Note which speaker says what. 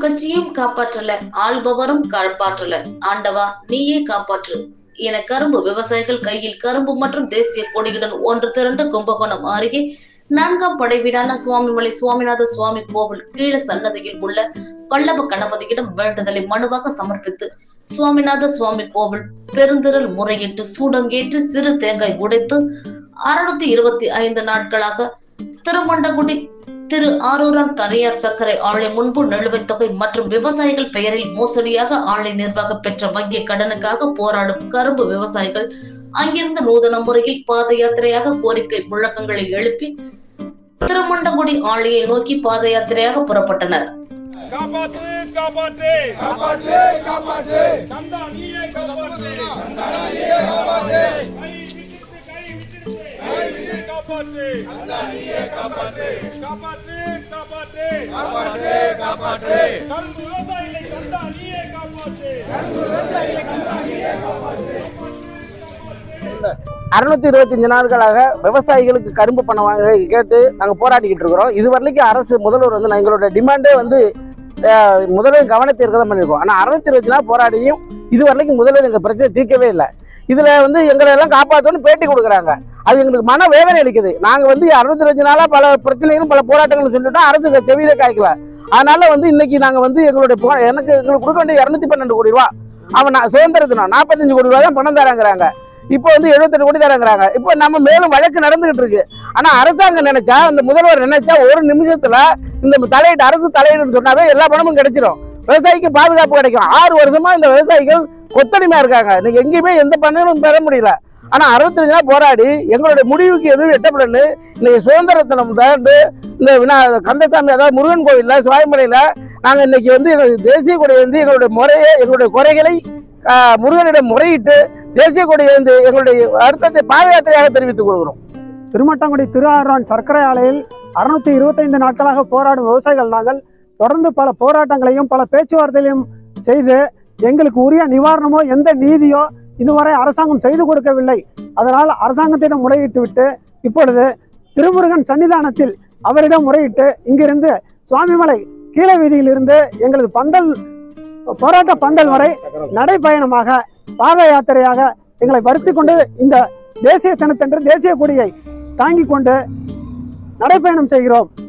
Speaker 1: கட்சியும் காப்பாற்றல ஆள்பவரும் காப்பாற்றல ஆண்டவா நீயே காப்பாற்று என கரும்பு விவசாயிகள் கையில் கரும்பு மற்றும் தேசிய கொடியுடன் ஒன்று திரண்டு கும்பகோணம் அருகே நான்காம் படைவீடான சுவாமிமலை சுவாமிநாத சுவாமி கோவில் கீழ சன்னதியில் உள்ள பல்லவ கணபதியிடம் வேண்டுதலை மனுவாக சமர்ப்பித்து சுவாமிநாத சுவாமி கோவில் பெருந்திரள் முறையிட்டு சூடம் ஏற்றி சிறு தேங்காய் உடைத்து அறுநூத்தி இருபத்தி ஐந்து நாட்களாக திருமண்டகுடி திரு ஆரூராம் தனியார் சர்க்கரை ஆலை முன்பு நிலுவைத் தொகை மற்றும் விவசாயிகள் பெயரில் மோசடியாக ஆலை நிர்வாகம் பெற்ற வங்கிய கடனுக்காக போராடும் கரும்பு விவசாயிகள் அங்கிருந்து நூதன முறையில் பாத யாத்திரையாக கோரிக்கை முழக்கங்களை எழுப்பி திருமண்டகுடி ஆலையை நோக்கி பாத யாத்திரையாக புறப்பட்டனர்
Speaker 2: காப்பாற்று காப்பாற்று
Speaker 3: காப்பாற்று காப்பாற்று
Speaker 2: கந்தா நீயே காப்பாற்று
Speaker 3: கந்தா நீயே காப்பாற்று
Speaker 2: கை விட்டுட்டு கை விட்டுட்டு காப்பாற்று
Speaker 3: கந்தா நீயே காப்பாற்று
Speaker 2: காப்பாற்று காப்பாற்று
Speaker 3: காப்பாற்று காப்பாற்று
Speaker 2: கரும்பு விவசாயிகளை கந்தா நீயே காப்பாற்று
Speaker 4: அறுநூத்தி இருபத்தஞ்சு நாட்களாக விவசாயிகளுக்கு கரும்பு பணம் வாங்க கேட்டு நாங்கள் போராடிக்கிட்டு இருக்கிறோம் இது வரைக்கும் அரசு முதல்வர் வந்து நான் எங்களோட டிமாண்டே வந்து அஹ், முதல்வர் கவனத்தை இருக்க தான் பண்ணியிருக்கோம் ஆனால் அறுநூத்தி இருபத்தி நாள் போராடியும் இது வரைக்கும் முதல்வர் எங்கள் பிரச்சனை தீர்க்கவே இல்லை இதில் வந்து எங்களை எல்லாம் காப்பாற்றணும்னு பேட்டி கொடுக்குறாங்க அது எங்களுக்கு மன வேதனை அளிக்குது நாங்கள் வந்து அறுபத்தி இருபத்தி நாளாக பல பிரச்சனைகளும் பல போராட்டங்களும் சொல்லிட்டோம் அரசு செவியில காய்க்கல அதனால வந்து இன்னைக்கு நாங்கள் வந்து எங்களுடைய போ- எனக்கு எங்களுக்கு கொடுக்க வேண்டிய இரநூத்தி பன்னெண்டு கோடி ரூபா அவன் நான் சுதந்திர தினம் நாற்பத்தஞ்சு கோடி ரூபா தான் பணம் தராங்கிறாங்க இப்போ வந்து எழுபத்தெட்டு கோடி தராங்கிறாங்க இப்போ நம்ம மேலும் வழக்கு நடந்துகிட்டு இருக்கு ஆனா அரசாங்கம் நினைச்சா இந்த முதல்வர் நினைச்சா ஒரு நிமிஷத்துல இந்த தலையிட்டு அரசு தலையிடுன்னு சொன்னாவே எல்லா பணமும் கிடைச்சிரும் விவசாயிக்கு பாதுகாப்பு கிடைக்கும் ஆறு வருஷமா இந்த விவசாயிகள் கொத்தடிமையா இருக்காங்க இன்னைக்கு எங்கேயுமே எந்த பணமும் பெற முடியல ஆனா அறுபத்தஞ்சு நாள் போராடி எங்களுடைய முடிவுக்கு எதுவும் எட்டப்படலன்னு இன்னைக்கு சுதந்திர தினம் தாண்டு இந்த வினா கந்தசாமி அதாவது முருகன் கோயில்ல சுவாமிமலையில நாங்க இன்னைக்கு வந்து எங்களுக்கு தேசிய கொடி வந்து எங்களுடைய முறையை எங்களுடைய குறைகளை ஆஹ், முருகனிடம் முறையிட்டு தேசிய கொடி வந்து எங்களுடைய அர்த்தத்தை பாத யாத்திரையாக தெரிவித்துக் கொள்கிறோம்
Speaker 5: திருமட்டங்குடி திரு ஆறான் சர்க்கரை ஆலையில் அறுநூத்தி இருபத்தைந்து நாட்களாக போராடும் விவசாயிகள் நாங்கள் தொடர்ந்து பல போராட்டங்களையும் பல பேச்சுவார்த்தைகளையும் செய்து எங்களுக்கு உரிய நிவாரணமோ எந்த நீதியோ இதுவரை அரசாங்கம் செய்து கொடுக்கவில்லை அதனால் அரசாங்கத்திடம் முறையிட்டு விட்டு இப்பொழுது திருமுருகன் சன்னிதானத்தில் அவரிடம் முறையிட்டு இங்கிருந்து சுவாமிமலை கீழ வீதியிலிருந்து எங்களது பந்தல் போராட்ட பந்தல் வரை நடைப்பயணமாக பாத யாத்திரையாக எங்களை வருத்தி கொண்டு இந்த தேசிய தினத்தன்று தேசிய கொடியை தாங்கிக் கொண்டு நடைப்பயணம் செய்கிறோம்